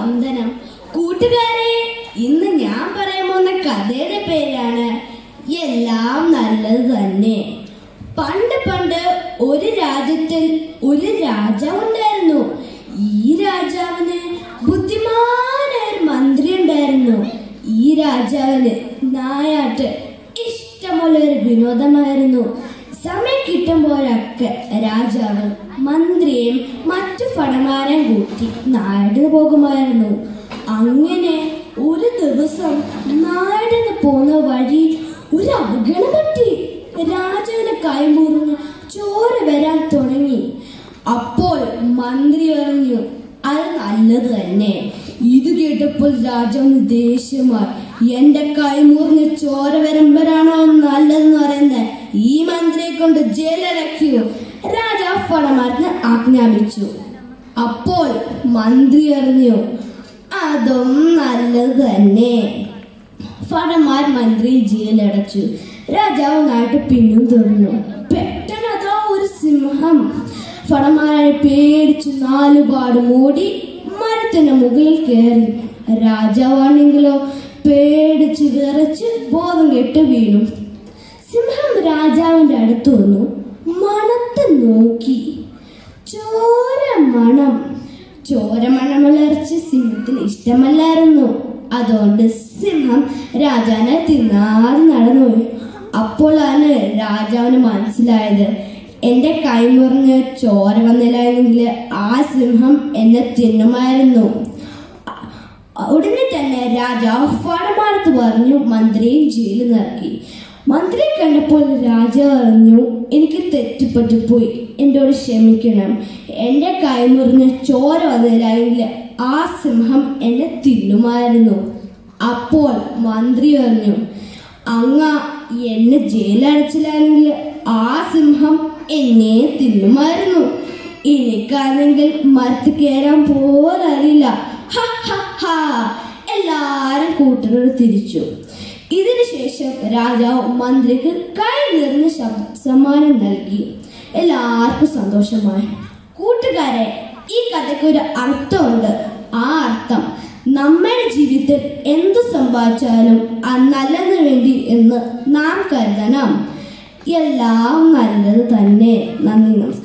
വന്ദനം കൂട്ടുകാരെ ഇന്ന് ഞാൻ പറയാൻ പോകുന്ന കഥയുടെ പേരാണ് എല്ലാം നല്ലത് തന്നെ പണ്ട് പണ്ട് ഒരു രാജ്യത്തിൽ ഒരു രാജാവുണ്ടായിരുന്നു ഈ രാജാവിന് ബുദ്ധിമാനായ ഒരു മന്ത്രി ഉണ്ടായിരുന്നു ഈ രാജാവിന് നായാട്ട് ഇഷ്ടമുള്ള ഒരു വിനോദമായിരുന്നു സമയം കിട്ടുമ്പോഴൊക്കെ രാജാവ് മന്ത്രിയെയും മറ്റു ഭടന്മാരെയും കൂട്ടി നാടിന് പോകുമായിരുന്നു അങ്ങനെ ഒരു ദിവസം നാടിന് പോകുന്ന വഴി ഒരു അപകടം പറ്റി രാജാവിന്റെ കൈ മുറിഞ്ഞ് ചോര വരാൻ തുടങ്ങി അപ്പോൾ മന്ത്രി പറഞ്ഞു അത് നല്ലത് തന്നെ ഇത് കേട്ടപ്പോൾ രാജാവിന് ദേഷ്യമായി എന്റെ കൈ മുറിഞ്ഞ് ചോര വരുമ്പോഴാണോ നല്ലതെന്ന് പറയുന്നത് ഈ മന്ത്രിയെ കൊണ്ട് ജയിലടക്കൂ രാജാവ് പടമാർക്ക് ആജ്ഞാപിച്ചു അപ്പോൾ മന്ത്രി അറിഞ്ഞു അതും നല്ലത് തന്നെ ഫടന്മാർ മന്ത്രി ജയിലടച്ചു രാജാവ് നാട്ടിൽ പിന്നും തുടർന്നു പെട്ടെന്ന് അതാ ഒരു സിംഹം ഫടന്മാരെ പേടിച്ച് നാലുപാട് മൂടി മരത്തിന്റെ മുകളിൽ കയറി രാജാവാണെങ്കിലോ പേടിച്ച് വിറച്ച് ബോധം കെട്ട് വീണു സിംഹം രാജാവിന്റെ അടുത്ത് വന്നു മണത്ത് നോക്കി ചോര മണം ചോര മണമുള്ള ഇറച്ചി സിംഹത്തിന് ഇഷ്ടമല്ലായിരുന്നു അതുകൊണ്ട് സിംഹം രാജാവിനെ തിന്നാതെ നടന്നുപോയി അപ്പോഴാണ് രാജാവിന് മനസ്സിലായത് എന്റെ കൈമുറിഞ്ഞ് ചോര വന്നില്ലായിരുന്നെങ്കിൽ ആ സിംഹം എന്നെ തിന്നുമായിരുന്നു ഉടനെ തന്നെ രാജാവ് ഫടമാനത്ത് പറഞ്ഞു മന്ത്രിയും ജയിലിൽ നിറക്കി മന്ത്രിയെ കണ്ടപ്പോൾ രാജാവ് പറഞ്ഞു എനിക്ക് തെറ്റുപറ്റിപ്പോയി എന്നോട് ക്ഷമിക്കണം എൻ്റെ കൈമുറിഞ്ഞ് ചോര വന്നില്ലായെങ്കിൽ ആ സിംഹം എന്നെ തിന്നുമായിരുന്നു അപ്പോൾ മന്ത്രി പറഞ്ഞു അങ്ങ എന്നെ ജയിലടച്ചില്ലായെങ്കിൽ ആ സിംഹം എന്നെ തിന്നുമായിരുന്നു എനിക്കാണെങ്കിൽ മരത്ത് കയറാൻ പോലും അറിയില്ല ഹ, ഹ, ഹ. എല്ലാരും കൂട്ടരോട് തിരിച്ചു ഇതിനുശേഷം രാജാവ് മന്ത്രിക്ക് കൈ നിറഞ്ഞ ശബ്- സമ്മാനം നൽകി എല്ലാവർക്കും സന്തോഷമായി കൂട്ടുകാരെ ഈ കഥയ്ക്ക് ഒരു അർത്ഥമുണ്ട് ആ അർത്ഥം നമ്മുടെ ജീവിതത്തിൽ എന്തു സംഭവിച്ചാലും ആ നല്ലതിനു വേണ്ടി എന്ന് നാം കരുതണം എല്ലാം നല്ലത് തന്നെ നന്ദി നമസ്കാരം